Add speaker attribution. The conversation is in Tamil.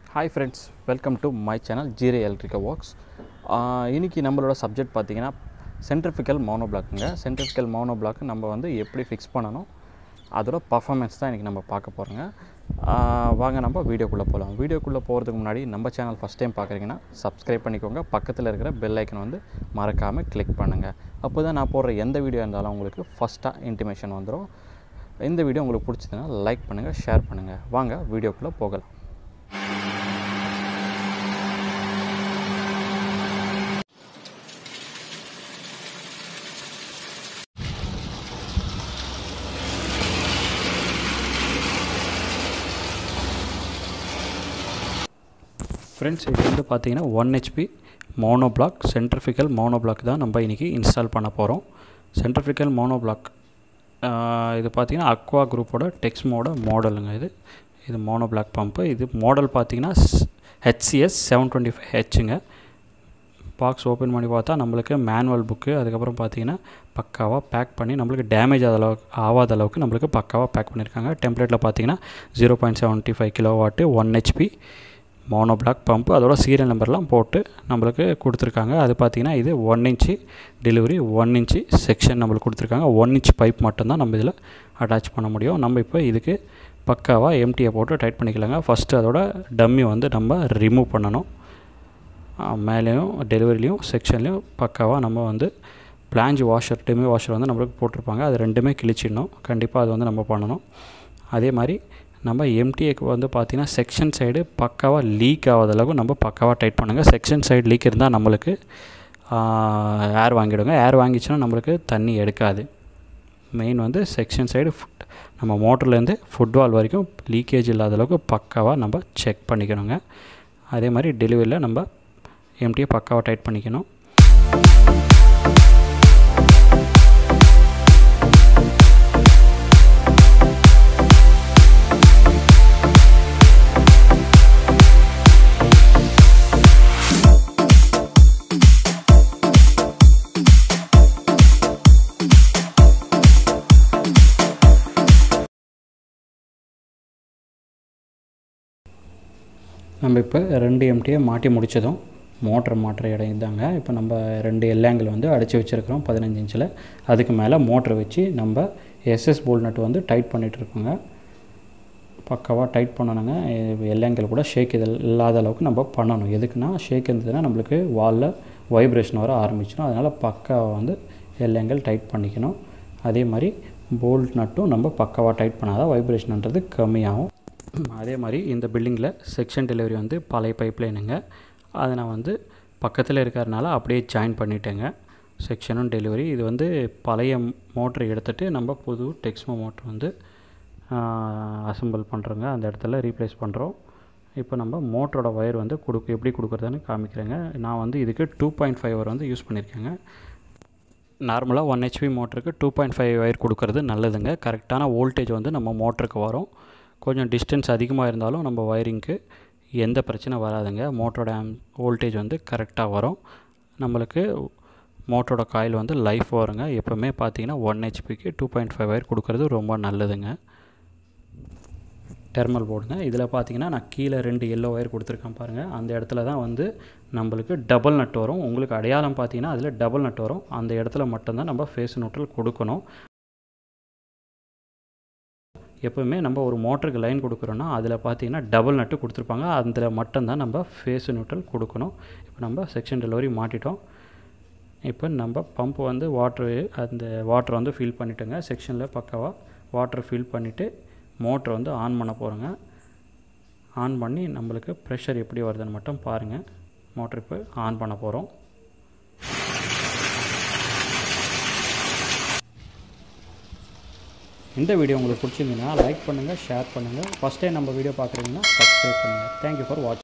Speaker 1: hi friends welcome to my channel ஜீரே எலக்ட்ரிக்கல் ஒர்க்ஸ் இன்றைக்கி நம்மளோட சப்ஜெக்ட் பார்த்தீங்கன்னா சென்ட்ரிஃபிக்கல் மோனோ பிளாக்குங்க சென்ட்ரிஃபிக்கல் மோனோ பிளாக் நம்ம வந்து எப்படி ஃபிக்ஸ் பண்ணணும் அதோட பர்ஃபார்மன்ஸ் தான் இன்றைக்கி நம்ம பார்க்க போகிறோங்க வாங்க நம்ம வீடியோக்குள்ளே போகலாம் வீடியோக்குள்ளே போகிறதுக்கு முன்னாடி நம்ம சேனல் ஃபஸ்ட் டைம் பார்க்குறீங்கன்னா சப்ஸ்கிரைப் பண்ணிக்கோங்க பக்கத்தில் இருக்கிற பெல் ஐக்கன் வந்து மறக்காமல் கிளிக் பண்ணுங்கள் அப்போ தான் நான் போடுற எந்த வீடியோ இருந்தாலும் உங்களுக்கு ஃபஸ்ட்டாக இன்டிமேஷன் வந்துடும் இந்த வீடியோ உங்களுக்கு பிடிச்சதுன்னா லைக் பண்ணுங்கள் ஷேர் பண்ணுங்கள் வாங்க வீடியோக்குள்ளே போகலாம் ஃப்ரெண்ட்ஸ் இது வந்து பார்த்தீங்கன்னா one HP mono block centrifugal mono block தான் நம்ம இன்றைக்கி இன்ஸ்டால் பண்ண போகிறோம் சென்ட்ரிஃபிக்கல் மோனோ பிளாக் இது பார்த்தீங்கன்னா அக்வா குரூப்போட டெக்ஸ்மோட மாடலுங்க இது இது மோனோ பிளாக் பம்பு இது மாடல் பார்த்தீங்கன்னா ஹெச்சிஎஸ் செவன் டுவெண்ட்டி ஃபைவ் ஹெச்சுங்க பாக்ஸ் ஓப்பன் பண்ணி பார்த்தா நம்மளுக்கு மேனுவல் புக்கு அதுக்கப்புறம் பார்த்தீங்கன்னா பக்காவாக பேக் பண்ணி நம்மளுக்கு டேமேஜ் ஆத அளவுக்கு ஆகாத அளவுக்கு நம்மளுக்கு பக்காவாக பேக் பண்ணியிருக்காங்க டெம்ப்ளேட்டில் பார்த்தீங்கன்னா zero point seventy five kilo watt one HP mono block pump அதோட சீரியல் நம்பர்லாம் போட்டு நம்மளுக்கு கொடுத்துருக்காங்க அது பார்த்திங்கன்னா இது one inch delivery one inch section நம்மளுக்கு கொடுத்துருக்காங்க ஒன் இன்ச் பைப் மட்டும்தான் நம்ம இதில் அட்டாச் பண்ண முடியும் நம்ம இப்போ இதுக்கு பக்காவாக எம்டியை போட்டு டைட் பண்ணிக்கலாங்க ஃபஸ்ட்டு அதோட டம்மி வந்து நம்ம ரிமூவ் பண்ணணும் மேலேயும் டெலிவரிலையும் செக்ஷன்லேயும் பக்காவாக நம்ம வந்து பிளாஞ்ச் வாஷர் டெமி வாஷர் வந்து நம்மளுக்கு போட்டிருப்பாங்க அது ரெண்டுமே கிழிச்சிடணும் கண்டிப்பாக அது வந்து நம்ம பண்ணணும் அதே மாதிரி நம்ம எம்டிஏக்கு வந்து பார்த்திங்கன்னா செக்ஷன் சைடு பக்காவாக லீக் ஆகாத அளவுக்கு நம்ம பக்காவாக டைட் பண்ணுங்கள் செக்ஷன் சைடு லீக் இருந்தால் நம்மளுக்கு ஏர் வாங்கிடுங்க ஏர் வாங்கிச்சுன்னா நம்மளுக்கு தண்ணி எடுக்காது மெயின் வந்து செக்ஷன் சைடு ஃபுட் நம்ம மோட்டர்லேருந்து ஃபுட்பால் வரைக்கும் லீக்கேஜ் இல்லாத அளவுக்கு பக்காவாக நம்ம செக் பண்ணிக்கணுங்க அதே மாதிரி டெலிவரியில் நம்ம எம்டியை பக்காவாக டைட் பண்ணிக்கணும் நம்ம இப்போ ரெண்டு எம்டியை மாட்டி முடித்ததும் மோட்டர் மாட்டுற இடம் இதாங்க இப்போ நம்ம ரெண்டு எல்லேங்கிள் வந்து அடித்து வச்சுருக்கிறோம் பதினஞ்சு இன்ச்சில் அதுக்கு மேலே மோட்டர் வச்சு நம்ம எஸ்எஸ் போல் நட்டு வந்து டைட் பண்ணிகிட்ருக்கோங்க பக்காவாக டைட் பண்ணணுங்க எல்லேங்கிள் கூட ஷேக் இது இல்லாத அளவுக்கு நம்ம பண்ணணும் எதுக்குன்னா ஷேக் இருந்ததுன்னா நம்மளுக்கு வாலில் வைப்ரேஷன் வர ஆரம்பிச்சிடும் அதனால் பக்காவாக வந்து எல்லேங்கிள் டைட் பண்ணிக்கணும் அதே மாதிரி போல்ட் நட்டும் நம்ம பக்காவாக டைட் பண்ணாதான் வைப்ரேஷன்ன்றது கம்மியாகும் அதே மாதிரி இந்த பில்டிங்கில் செக்ஷன் டெலிவரி வந்து பழைய பைப் லைனுங்க அதை நான் வந்து பக்கத்தில் இருக்கிறதுனால அப்படியே ஜாயின் பண்ணிட்டேங்க செக்ஷனும் டெலிவரி இது வந்து பழைய மோட்ரு எடுத்துகிட்டு நம்ம புது டெக்ஸ்மோ மோட்ரு வந்து அசம்பிள் பண்ணுறோங்க அந்த இடத்துல ரீப்ளேஸ் பண்ணுறோம் இப்போ நம்ம மோட்டரோட ஒயர் வந்து கொடுக்கு எப்படி கொடுக்குறதுன்னு காமிக்கிறேங்க நான் வந்து இதுக்கு டூ பாயிண்ட் ஃபைவ் ஒயர் வந்து யூஸ் பண்ணியிருக்கேங்க நார்மலாக ஒன் ஹெச்பி மோட்டருக்கு டூ பாயிண்ட் ஃபைவ் ஒயர் கொடுக்கறது நல்லதுங்க கரெக்டான வோல்டேஜ் வந்து நம்ம மோட்டருக்கு வரும் கொஞ்சம் டிஸ்டன்ஸ் அதிகமாக இருந்தாலும் நம்ம ஒயரிங்க்கு எந்த பிரச்சனை வராதுங்க மோட்டரோட வோல்டேஜ் வந்து கரெக்டாக வரும் நம்மளுக்கு மோட்டரோட காயில் வந்து லைஃப் வருங்க எப்போவுமே பார்த்தீங்கன்னா ஒன் ஹெச்பிக்கு டூ பாயிண்ட் ஃபைவ் ஒயர் கொடுக்குறது ரொம்ப நல்லதுங்க டெர்மல் போர்டுங்க இதில் பார்த்தீங்கன்னா நான் கீழே ரெண்டு எல்லோ ஒயர் கொடுத்துருக்கேன் பாருங்கள் அந்த இடத்துல தான் வந்து நம்மளுக்கு டபுள் நட் வரும் உங்களுக்கு அடையாளம் பார்த்தீங்கன்னா அதில் டபுள் நட் வரும் அந்த இடத்துல மட்டும்தான் நம்ம ஃபேஸ் நியூட்ரல் கொடுக்கணும் எப்போவுமே நம்ம ஒரு மோட்டருக்கு லைன் கொடுக்குறோன்னா அதில் பார்த்தீங்கன்னா டபுள் நட்டு கொடுத்துருப்பாங்க அதில் மட்டும்தான் நம்ம ஃபேஸ் நியூட்ரல் கொடுக்கணும் இப்போ நம்ம செக்ஷன் டெலிவரி மாட்டிட்டோம் இப்போ நம்ம பம்ப் வந்து வாட்ரு அந்த வாட்டர் வந்து ஃபில் பண்ணிட்டோங்க செக்ஷனில் பக்காவாக வாட்டர் ஃபில் பண்ணிவிட்டு மோட்ரு வந்து ஆன் பண்ண போகிறோங்க ஆன் பண்ணி நம்மளுக்கு ப்ரெஷர் எப்படி வருதுன்னு மட்டும் பாருங்கள் மோட்ரு இப்போ ஆன் பண்ண போகிறோம் இந்த வீடியோ உங்களுக்கு பிடிச்சிருந்தீங்கன்னா லைக் பண்ணுங்கள் ஷேர் பண்ணுங்கள் ஃபஸ்ட் டைம் நம்ம வீடியோ பார்க்குறீங்கன்னா சப்ஸ்கிரைப் பண்ணுங்கள் தேங்க்யூ ஃபார் வாட்சிங்